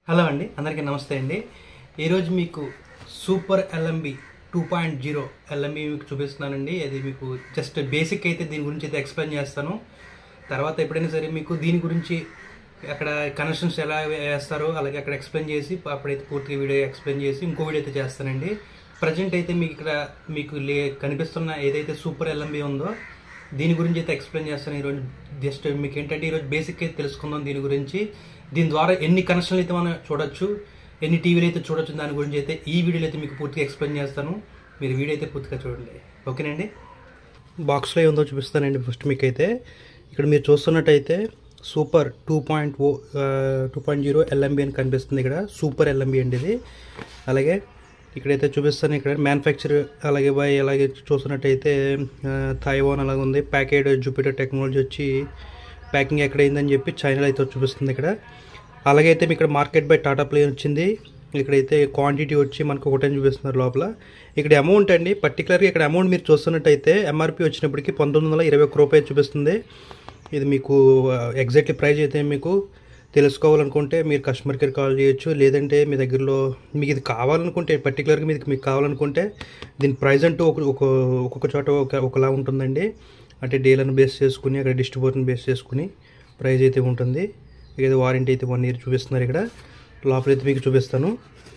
hello అండి అందరికీ నమస్తే అండి ఈరోజు మీకు super LMB two point zero LMB మీకు చూపిస్తున్నానండి అది మీకు జస్ట్ బేసిక్ అయితే దీని గురించి అయితే ఎక్స్ప్లెయిన్ చేస్తాను తర్వాత ఎప్పుడైనా సరే మీకు దీని గురించి అక్కడ కనెక్షన్స్ ఎలా వేస్తారో అలాగే అక్కడ ఎక్స్ప్లెయిన్ చేసి అప్పుడైతే పూర్తిగా వీడియో ఎక్స్ప్లెయిన్ చేసి ఇంకో వీడియో అయితే చేస్తానండి ప్రజెంట్ అయితే మీకు ఇక్కడ మీకు లే కనిపిస్తున్న ఏదైతే సూపర్ ఎల్ఎంబి ఉందో దీని గురించి అయితే ఎక్స్ప్లెయిన్ చేస్తాను ఈరోజు జస్ట్ మీకు ఏంటంటే ఈరోజు బేసిక్ అయితే తెలుసుకుందాం దీని గురించి దీని ద్వారా ఎన్ని కనెక్షన్లు అయితే మనం చూడొచ్చు ఎన్ని టీవీలు అయితే చూడొచ్చు దాని గురించి అయితే ఈ వీడియోలో అయితే మీకు పూర్తిగా ఎక్స్ప్లెయిన్ చేస్తాను మీరు వీడియో అయితే పూర్తిగా చూడండి ఓకేనండి బాక్స్లో ఏముందో చూపిస్తానండి ఫస్ట్ మీకు అయితే ఇక్కడ మీరు చూస్తున్నట్టయితే super two point O two point zero LMB అని కనిపిస్తుంది ఇక్కడ సూపర్ ఎల్ఎంబి అండి ఇది అలాగే ఇక్కడైతే చూపిస్తాను ఇక్కడ మ్యానుఫ్యాక్చర్ అలాగే బై అలాగే చూస్తున్నట్టయితే థైవాన్ అలాగే ఉంది ప్యాకెడ్ జూపిటర్ టెక్నాలజీ వచ్చి ప్యాకింగ్ ఎక్కడైందని చెప్పి చైనాలో అయితే చూపిస్తుంది ఇక్కడ అలాగే అయితే ఇక్కడ మార్కెట్ బై టాటా ప్లే వచ్చింది ఇక్కడైతే క్వాంటిటీ వచ్చి మనకు ఒకటని చూపిస్తున్నారు లోపల ఇక్కడ అమౌంట్ అండి పర్టికులర్గా ఇక్కడ అమౌంట్ మీరు చూస్తున్నట్టయితే ఎంఆర్పి వచ్చినప్పటికి పంతొమ్మిది వందల ఇరవై ఒక్క రూపాయలు చూపిస్తుంది ఇది మీకు ఎగ్జాక్ట్లీ ప్రైస్ అయితే మీకు తెలుసుకోవాలనుకుంటే మీరు కస్టమర్ కేర్ కాల్ చేయొచ్చు లేదంటే మీ దగ్గరలో మీకు ఇది కావాలనుకుంటే పర్టికులర్గా మీకు మీకు కావాలనుకుంటే దీని ప్రైస్ అంటూ ఒక ఒక ఒక్కొక్క చోట ఒక ఒకలా ఉంటుందండి అంటే డీలర్ని బేస్ చేసుకుని అక్కడ డిస్ట్రిబ్యూటర్ని బేస్ చేసుకుని ప్రైస్ అయితే ఉంటుంది ఇక వారంటీ అయితే వన్ ఇయర్ చూపిస్తున్నారు ఇక్కడ లోపల అయితే మీకు చూపిస్తాను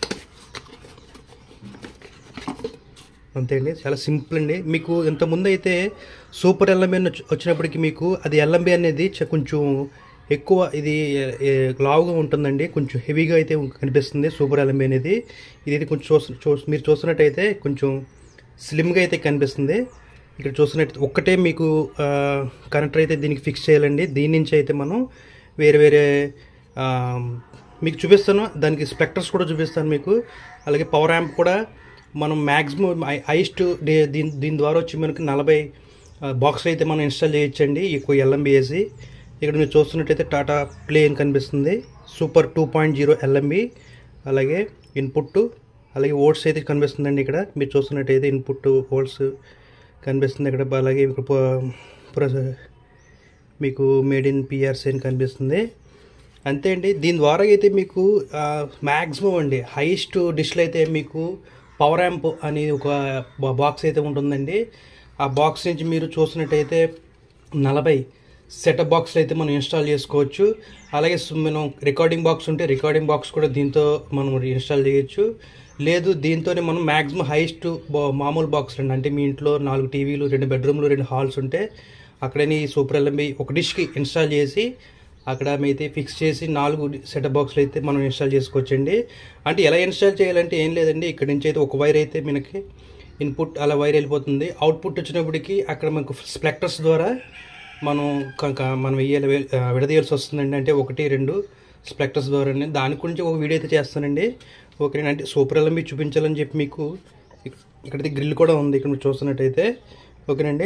అంతే అండి చాలా సింపుల్ అండి మీకు ఇంతకుముందు అయితే సూపర్ ఎల్ఎంబి అని వచ్చి- వచ్చినప్పటికి మీకు అది ఎల్ఎంబి అనేది చ- కొంచెం ఎక్కువ ఇది ఏ, లావుగా ఉంటుందండి కొంచెం హెవీగా అయితే కనిపిస్తుంది సూపర్ ఎల్ఎంబి అనేది ఇది అయితే కొంచెం చూసి చూ మీరు చూస్తున్నట్టయితే కొంచెం స్లిమ్గా అయితే కనిపిస్తుంది ఇక్కడ చూస్తున్నట్టు ఒక్కటే మీకు కనెక్టర్ అయితే దీనికి ఫిక్స్ చేయాలండి దీని నుంచి అయితే మనం వేరే వేరే ఆ, మీకు చూపిస్తాను దానికి స్పెక్టర్స్ కూడా చూపిస్తాను మీకు అలాగే పవర్ యాంప్ కూడా మనం మ్యాక్సిమం హైయెస్ట్ దీని దీని ద్వారా వచ్చి మనకి నలభై బాక్స్ అయితే మనం ఇన్స్టాల్ చేయొచ్చండి ఎక్కువ ఎల్ఎంబి వేసి ఇక్కడ మీరు చూస్తున్నట్టయితే టాటా ప్లే అని కనిపిస్తుంది super two point zero LMB అలాగే ఇన్పుట్ అలాగే ఓట్స్ అయితే కనిపిస్తుందండి ఇక్కడ మీరు చూస్తున్నట్టయితే ఇన్పుట్ ఓట్స్ కనిపిస్తుంది ఇక్కడ అలాగే ఇక్కడ ప- ప్ర- మీకు మేడ్ ఇన్ పిఆర్సీ అని కనిపిస్తుంది అంతే అండి దీని ద్వారా అయితే మీకు మ్యాక్సిమం అండి హైయెస్ట్ డిష్లో అయితే మీకు పవర్ యాంప్ అని ఒక బా- బాక్స్ అయితే ఉంటుందండి ఆ బాక్స్ నుంచి మీరు చూసినట్టయితే నలభై సెటప్ బాక్స్లు అయితే మనం ఇన్స్టాల్ చేసుకోవచ్చు అలాగే స్- మనం రికార్డింగ్ బాక్స్ ఉంటే రికార్డింగ్ బాక్స్ కూడా దీంతో మనం ఇన్స్టాల్ చేయొచ్చు లేదు దీంతోనే మనం మ్యాక్సిమం హైయెస్ట్ మామూలు బాక్స్ అండి అంటే మీ ఇంట్లో నాలుగు టీవీలు రెండు బెడ్రూమ్లు రెండు హాల్స్ ఉంటే అక్కడని సూపర్ ఎల్ఎంబి ఒక డిష్కి ఇన్స్టాల్ చేసి అక్కడ అయితే ఫిక్స్ చేసి నాలుగు సెటప్ బాక్స్లు అయితే మనం ఇన్స్టాల్ చేసుకోవచ్చండి అంటే ఎలా ఇన్స్టాల్ చేయాలంటే ఏం లేదండి ఇక్కడ నుంచి అయితే ఒక వైర్ అయితే మనకి ఇన్పుట్ అలా వైర్ వెళ్ళిపోతుంది అవుట్పుట్ వచ్చినప్పటికి అక్కడ మనకు స్ప్లెక్టర్స్ ద్వారా మనం కనుక మనం వేయాలి విడదీయాల్సి వస్తుందండి అంటే ఒకటి రెండు స్ప్లెక్టర్స్ ద్వారా దాని గురించి ఒక వీడియో అయితే చేస్తానండి ఓకే అంటే సూపర్ ఎల్ఎంబి చూపించాలని చెప్పి మీకు ఇక్- ఇక్కడైతే గ్రిల్ కూడా ఉంది ఇక్కడ మీరు చూస్తున్నట్టయితే ఓకేనండి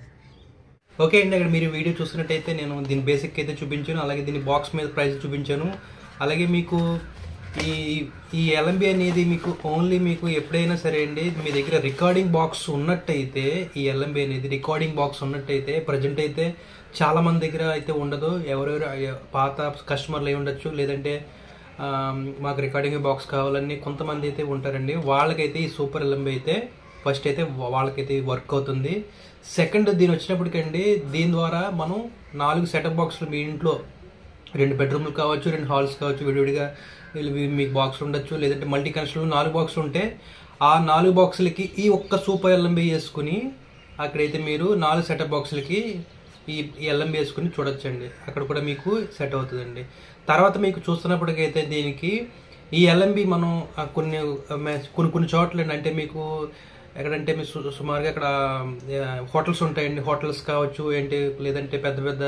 ఓకే అండి అక్కడ మీరు వీడియో చూస్తున్నట్టయితే నేను దీని బేసిక్ అయితే చూపించాను అలాగే దీని బాక్స్ మీద ప్రైస్ చూపించాను అలాగే మీకు ఈ ఈ ఎల్ఎంబి అనేది మీకు ఓన్లీ మీకు ఎప్పుడైనా సరే అండి మీ దగ్గర రికార్డింగ్ బాక్స్ ఉన్నట్టయితే ఈ ఎల్ఎంబి అనేది రికార్డింగ్ బాక్స్ ఉన్నట్టయితే ప్రజెంట్ అయితే చాలా మంది దగ్గర అయితే ఉండదు ఎవరెవరు పాత కస్టమర్లు అయి ఉండొచ్చు లేదంటే ఆ, మాకు రికార్డింగ్ బాక్స్ కావాలని కొంతమంది అయితే ఉంటారండి వాళ్ళకైతే ఈ సూపర్ ఎల్ఎంబి అయితే ఫస్ట్ అయితే వాళ్ళకైతే వర్క్ అవుతుంది సెకండ్ దీని వచ్చినప్పటికండి దీని ద్వారా మనం నాలుగు సెటప్ బాక్సులు మీ ఇంట్లో రెండు బెడ్రూమ్లు కావచ్చు రెండు హాల్స్ కావచ్చు విడివిడిగా ఇవి మీకు బాక్స్ ఉండొచ్చు లేదంటే మల్టీ కనెక్షన్లు నాలుగు బాక్సులు ఉంటే ఆ నాలుగు బాక్సులకి ఈ ఒక్క సూపర్ ఎల్ఎంబి వేసుకుని అక్కడైతే మీరు నాలుగు సెటప్ బాక్సులకి ఈ ఎల్ఎంబి వేసుకుని చూడొచ్చండి అక్కడ కూడా మీకు సెట్ అవుతుందండి తర్వాత మీకు చూస్తున్నప్పటికైతే దీనికి ఈ ఎల్ఎంబి మనం ఆ, కొన్ని ఆ, మే- కొన్ని కొన్ని చోట్ల అంటే మీకు ఎక్కడంటే మీ సు- సుమారుగా అక్కడ ఆ, హోటల్స్ ఉంటాయండి హోటల్స్ కావచ్చు ఏంటి లేదంటే పెద్ద పెద్ద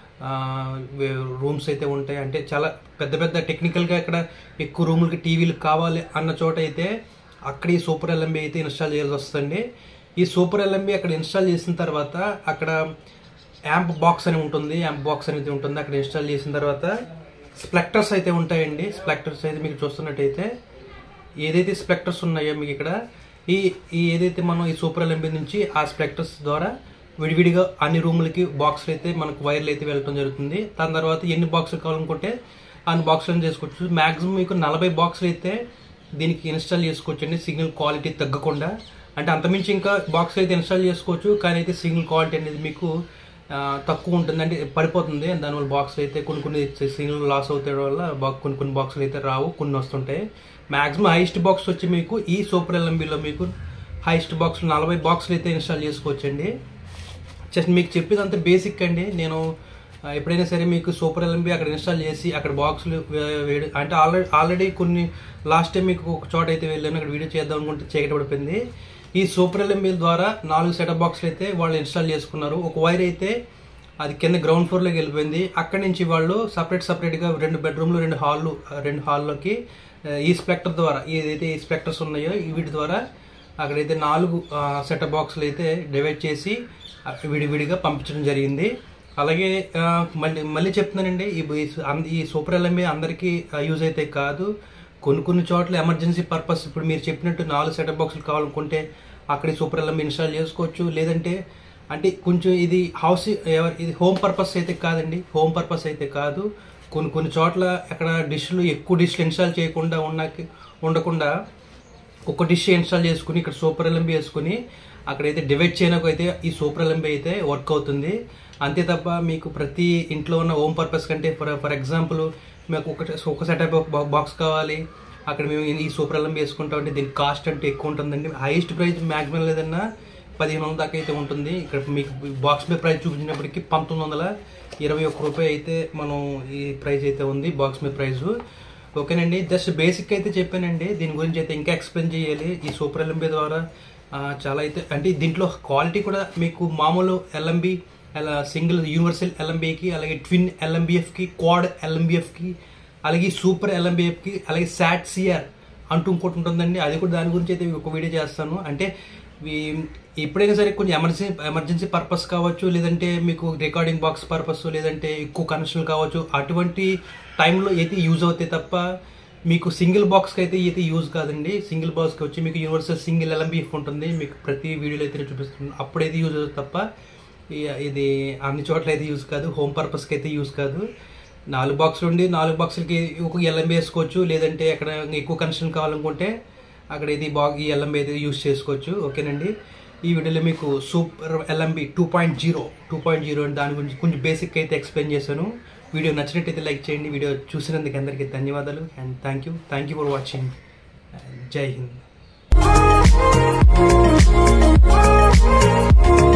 రూమ్స్ అయితే ఉంటాయి అంటే చాలా పెద్ద పెద్ద టెక్నికల్గా ఇక్కడ ఎక్కువ రూములకి టీవీలు కావాలి అన్న చోట అయితే అక్కడ ఈ సూపర్ ఎల్ఎంబి అయితే ఇన్స్టాల్ చేయాల్సి వస్తుంది ఈ సూపర్ ఎల్ఎంబి అక్కడ ఇన్స్టాల్ చేసిన తర్వాత అక్కడ యాంప్ బాక్స్ అని ఉంటుంది యాంప్ బాక్స్ అనేది ఉంటుంది అక్కడ ఇన్స్టాల్ చేసిన తర్వాత స్ప్లెక్టర్స్ అయితే ఉంటాయండి స్ప్లెక్టర్స్ అయితే మీకు చూస్తున్నట్టయితే ఏదైతే స్ప్లెక్టర్స్ ఉన్నాయో మీకు ఇక్కడ ఈ ఈ ఏదైతే మనం ఈ సూపర్ ఎల్ఎంబి నుంచి ఆ స్ప్లెక్టర్స్ ద్వారా విడివిడిగా అన్ని రూములకి బాక్స్లు అయితే మనకు వైర్లు అయితే వెళ్ళటం జరుగుతుంది దాని తర్వాత ఎన్ని బాక్సులు కావాలనుకుంటే అన్ని బాక్సులు చేసుకోవచ్చు మ్యాక్సిమం మీకు నలభై బాక్సులు అయితే దీనికి ఇన్స్టాల్ చేసుకోవచ్చు అండి సిగ్నల్ క్వాలిటీ తగ్గకుండా అంటే అంతమించి ఇంకా బాక్స్ అయితే ఇన్స్టాల్ చేసుకోవచ్చు కానీ అయితే సిగ్నల్ క్వాలిటీ అనేది మీకు ఆ, తక్కువ ఉంటుంది అంటే పడిపోతుంది దానివల్ల బాక్స్ అయితే కొన్ని కొన్ని సిగ్నల్ లాస్ అవుతాయి వల్ల బా- కొన్ని కొన్ని బాక్సులు అయితే రావు కొన్ని వస్తుంటాయి మ్యాక్సిమం హైయెస్ట్ బాక్స్ వచ్చి మీకు ఈ సూపర్ ఎల్ఎంబిలో మీకు హైయెస్ట్ బాక్స్ నలభై బాక్సులు అయితే ఇన్స్టాల్ చేసుకోవచ్చండి జస్ట్ మీకు చెప్పేది అంత బేసిక్ అండి నేను ఆ, ఎప్పుడైనా సరే మీకు సూపర్ ఎల్ఎంబి అక్కడ ఇన్స్టాల్ చేసి అక్కడ బాక్సులు వే- వేడి అంటే ఆల్రెడీ ఆల్రెడీ కొన్ని లాస్ట్ టైం మీకు ఒక చోట అయితే వెళ్ళాను అక్కడ వీడియో చేద్దాం అనుకుంటే చీకటి పడిపోయింది ఈ సూపర్ ఎల్ఎంబి ద్వారా నాలుగు సెటప్ బాక్సులు అయితే వాళ్ళు ఇన్స్టాల్ చేసుకున్నారు ఒక వైర్ అయితే అది కింద గ్రౌండ్ ఫ్లోర్లోకి వెళ్ళిపోయింది అక్కడి నుంచి వాళ్ళు సపరేట్ సపరేట్గా రెండు బెడ్రూమ్లు రెండు హాల్లు రెండు హాల్లోకి ఆ, ఈ స్పెక్టర్ ద్వారా ఏదైతే ఈ స్పెక్టర్స్ ఉన్నాయో ఈ వీటి ద్వారా అక్కడైతే నాలుగు సెటప్ బాక్సులు అయితే డివైడ్ చేసి ఆ, విడివిడిగా పంపించడం జరిగింది అలాగే ఆ, మళ్ళీ మళ్ళీ చెప్తున్నానండి ఈ ఈ అం- ఈ సూపర్ ఎల్ఎంఏ అందరికీ యూజ్ అయితే కాదు కొన్ని కొన్ని చోట్ల ఎమర్జెన్సీ పర్పస్ ఇప్పుడు మీరు చెప్పినట్టు నాలుగు సెటప్ బాక్సులు కావాలనుకుంటే అక్కడ ఈ సూపర్ ఎల్ఎంఏ ఇన్స్టాల్ చేసుకోవచ్చు లేదంటే అంటే కొంచెం ఇది హౌస్ ఎవరి ఇది హోమ్ పర్పస్ అయితే కాదండి హోమ్ పర్పస్ అయితే కాదు కొన్ని కొన్ని చోట్ల అక్కడ డిష్లు ఎక్కువ డిష్లు ఇన్స్టాల్ చేయకుండా ఉన్న ఉండకుండా ఒక డిష్ ఇన్స్టాల్ చేసుకుని ఇక్కడ సూపర్ ఎల్ఎంబి వేసుకుని అక్కడైతే డివైడ్ చేయడానికి అయితే ఈ సూపర్ ఎల్ఎంబి అయితే వర్క్ అవుతుంది అంతే తప్ప మీకు ప్రతి ఇంట్లో ఉన్న హోమ్ పర్పస్ కంటే ఫర్ ఫర్ ఎగ్జాంపుల్ మీకు ఒక ఒక సెటప్ బాక్స్ కావాలి అక్కడ మేము ఈ సూపర్ ఎల్ఎంబి వేసుకుంటాం అంటే దీని కాస్ట్ అంటే ఎక్కువ ఉంటుందండి హైయెస్ట్ ప్రైస్ మ్యాక్సిమం లేదన్నా పదిహేను వందల దాకా అయితే ఉంటుంది ఇక్కడ మీకు బాక్స్ మీద ప్రైస్ చూపించినప్పటికీ పంతొమ్మిది వందల ఇరవై ఒక్క రూపాయి అయితే మనం ఈ ప్రైస్ అయితే ఉంది బాక్స్ మీద ప్రైస్ ఓకేనండి జస్ట్ బేసిక్ అయితే చెప్పానండి దీని గురించి అయితే ఇంకా ఎక్స్ప్లెయిన్ చేయాలి ఈ సూపర్ ఎల్ఎంబి ద్వారా ఆ, చాలా అయితే అంటే దీంట్లో క్వాలిటీ కూడా మీకు మామూలు ఎల్ఎంబి అలా సింగిల్ యూనివర్సల్ ఎల్ఎంబికి అలాగే ట్విన్ ఎల్ఎంబిఎఫ్కి క్వాడ్ ఎల్ఎంబిఎఫ్కి అలాగే సూపర్ ఎల్ఎంబిఎఫ్కి అలాగే శాట్ సిఆర్ అంటూ ఇంకోటి ఉంటుందండి అది కూడా దాని గురించి అయితే ఒక వీడియో చేస్తాను అంటే వీ- ఎప్పుడైనా సరే కొంచెం ఎమర్జెన్సీ ఎమర్జెన్సీ పర్పస్ కావచ్చు లేదంటే మీకు రికార్డింగ్ బాక్స్ పర్పస్ లేదంటే ఎక్కువ కనెక్షన్ కావచ్చు అటువంటి టైంలో అయితే యూజ్ అవుతాయి తప్ప మీకు సింగిల్ బాక్స్కి అయితే అయితే యూజ్ కాదండి సింగిల్ బాక్స్కి వచ్చి మీకు యూనివర్సల్ సింగిల్ ఎల్ఎంబిఎఫ్ ఉంటుంది మీకు ప్రతి వీడియోలో అయితే నేను చూపిస్తున్నాను అప్పుడైతే యూజ్ అవుతుంది తప్ప ఈ- ఇది అన్ని చోట్ల అయితే యూజ్ కాదు హోమ్ పర్పస్కి అయితే యూజ్ కాదు నాలుగు బాక్సులు ఉండి నాలుగు బాక్సులకి ఒక ఎల్ఎంబి వేసుకోవచ్చు లేదంటే అక్కడ ఎక్కువ కనెక్షన్ కావాలనుకుంటే అక్కడ ఇది బాగా ఈ ఎల్ఎంబి అయితే యూజ్ చేసుకోవచ్చు ఓకేనండి ఈ వీడియోలో మీకు super LMB two point zero two point zero దాని గురించి కొంచెం బేసిక్ అయితే ఎక్స్ప్లెయిన్ చేశాను వీడియో నచ్చినట్టయితే లైక్ చేయండి వీడియో చూసినందుకు అందరికీ ధన్యవాదాలు and thank you thank you for watching జై హింద్